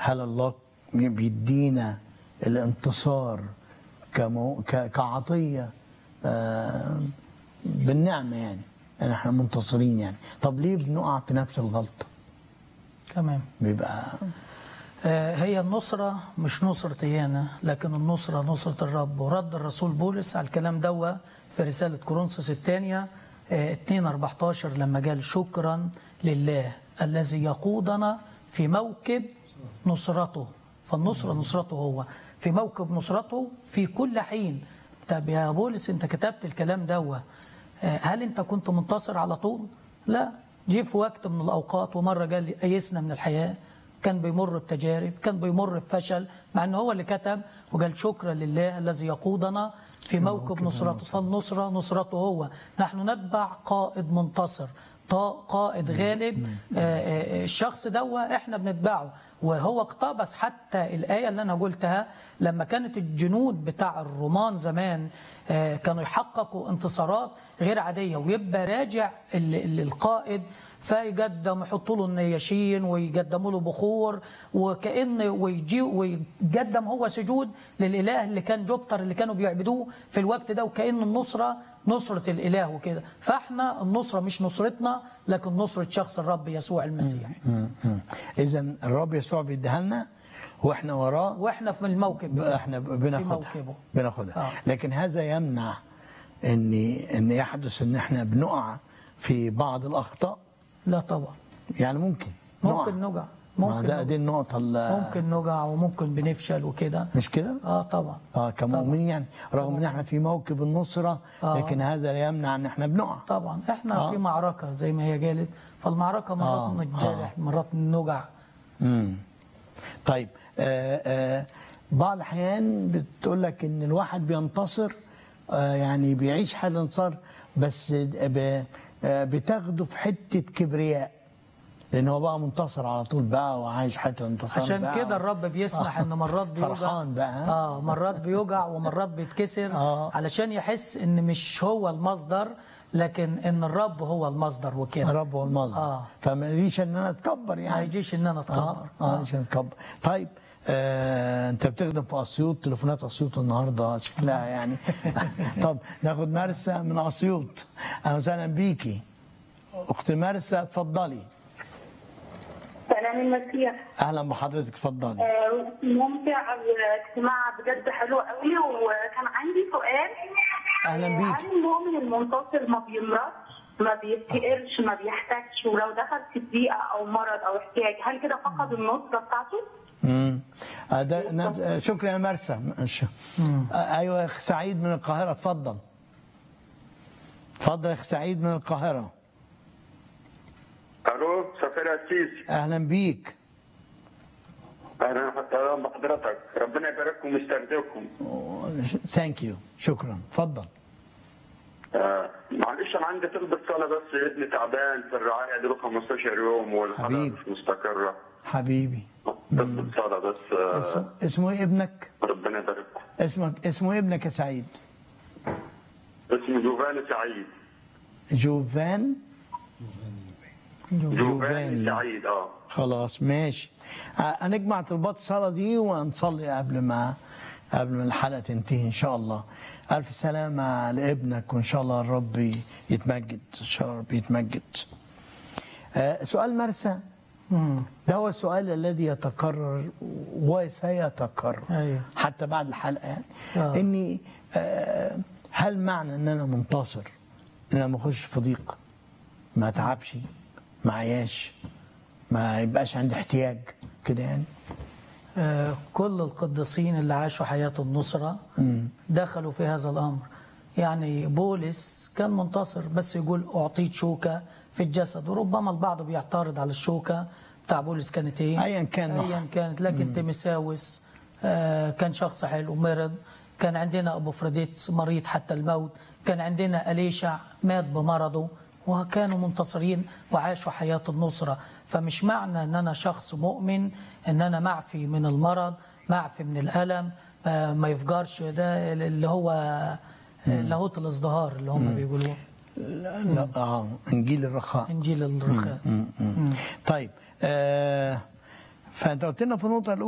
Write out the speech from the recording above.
هل الله بيدينا الانتصار كمو ك- كعطيه آه، بالنعمه يعني ان احنا منتصرين يعني طب ليه بنقع في نفس الغلطه تمام بيبقى آه، هي النصرة مش نصرة إيانا لكن النصرة نصرة الرب ورد الرسول بولس على الكلام دوا في رسالة كورنثوس الثانية 2 14 لما قال شكرا لله الذي يقودنا في موكب نصرته فالنصرة نصرته هو في موكب نصرته في كل حين طب يا بولس انت كتبت الكلام دوا آه، هل انت كنت منتصر على طول؟ لا جه في وقت من الأوقات ومرة قال لي أيسنا من الحياة كان بيمر بتجارب كان بيمر بفشل مع ان هو اللي كتب وقال شكرا لله الذي يقودنا في موكب نصرته فالنصرة نصرته هو نحن نتبع قائد منتصر طا- قائد غالب آه، آه، الشخص ده احنا بنتبعه وهو اقتبس حتى الآية اللي أنا قلتها لما كانت الجنود بتاع الرومان زمان آه، كانوا يحققوا انتصارات غير عادية ويبقى راجع ال- ال- القائد فيقدم يحطوا له النياشين ويقدموا له بخور وكأن ويجي ويقدم هو سجود للإله اللي كان جوبتر اللي كانوا بيعبدوه في الوقت ده وكأن النصرة نصرة الإله وكده فاحنا النصرة مش نصرتنا لكن نصرة شخص الرب يسوع المسيح اذا الرب يسوع بيديها لنا واحنا وراه واحنا في الموكب بتاعه. احنا في بناخدها موكبه بناخدها آه. لكن هذا يمنع ان ان يحدث ان احنا بنقع في بعض الاخطاء لا طبعا يعني ممكن ممكن نقع ما ممكن ده نقع. دي النقطه اللي ممكن نقع وممكن بنفشل وكده مش كده اه طبعا اه كمؤمنين يعني رغم ان احنا في موكب النصره آه. لكن هذا لا يمنع ان احنا بنقع طبعا احنا آه. في معركة زي ما هي قالت فالمعركة مرات آه. نتجرح مرات نوجع امم طيب آه آه بعض الاحيان بتقول لك ان الواحد بينتصر آه يعني بيعيش حاله انتصار بس ب- آه بتاخده في حته كبرياء لان هو بقى منتصر على طول بقى وعايش حته انتصار عشان بقى كده الرب بيسمح ان مرات بيوجع فرحان بقى ها؟ اه مرات بيوجع ومرات بيتكسر آه. علشان يحس ان مش هو المصدر لكن ان الرب هو المصدر وكده الرب هو المصدر آه. فما ليش ان انا اتكبر ما يعني يجيش ان انا اه اتكبر اه عشان اتكبر طيب آه انت بتخدم في اسيوط تليفونات اسيوط النهارده شكلها يعني طب ناخد مرسى من اسيوط اهلا وسهلا بيكي اخت مرسى اتفضلي سلام المسيح اهلا بحضرتك اتفضلي آه، ممتع الاجتماع بجد حلو قوي وكان عندي سؤال أهلاً آه، بيك. هل المؤمن المنتصر ما بيمرضش ما بيفتقرش ما بيحتاجش ولو دخل في ضيقه او مرض او احتياج هل كده فقد النصره بتاعته؟ امم آه ده نف- آه، شكرا يا مرسى ماشي. آه ايوه يا اخ سعيد من القاهره اتفضل اتفضل يا اخ سعيد من القاهره الو سفير السيسي اهلا بيك اهلا أهلاً بحضرتك ربنا يبارككم ويسترزقكم ثانك يو شكرا اتفضل آه معلش انا عندي طلب صلاه بس ابني تعبان في الرعايه دي له 15 يوم والحاله حبيبي. مش مستقره حبيبي طلب صلاه بس آه اسمه, اسمه ايه ابنك ربنا يبارككم اسمك اسمه ايه ابنك يا سعيد اسمه جوفاني سعيد جوفان جوفاني جوفاني. سعيد اه خلاص ماشي ه- هنجمع طلبات الصلاة دي وهنصلي قبل ما قبل ما الحلقة تنتهي إن شاء الله ألف سلامة لابنك وإن شاء الله الرب يتمجد إن شاء الله الرب يتمجد آه، سؤال مرسى ده هو السؤال الذي يتكرر وسيتكرر أيوه. حتى بعد الحلقة يعني آه. إني آه، هل معنى إن أنا منتصر إن أنا ما أخش في ضيق ما اتعبش ما عياش ما يبقاش عندي احتياج كده يعني آه، كل القديسين اللي عاشوا حياة النصرة دخلوا في هذا الأمر يعني بولس كان منتصر بس يقول أعطيت شوكة في الجسد وربما البعض بيعترض على الشوكة بتاع بولس كانت إيه أياً كان نوعها. أيا كانت لكن تيمساوس آه، كان شخص حلو مرض كان عندنا أبو فريديتس مريض حتى الموت كان عندنا أليشع مات بمرضه وكانوا منتصرين وعاشوا حياة النصرة فمش معنى أن أنا شخص مؤمن أن أنا معفي من المرض معفي من الألم آه، ما يفجرش ده اللي هو آه، لاهوت الازدهار اللي هم بيقولوه لا اه انجيل الرخاء إنجيل الرخاء طيب آه فانت قلت لنا في النقطه الاولى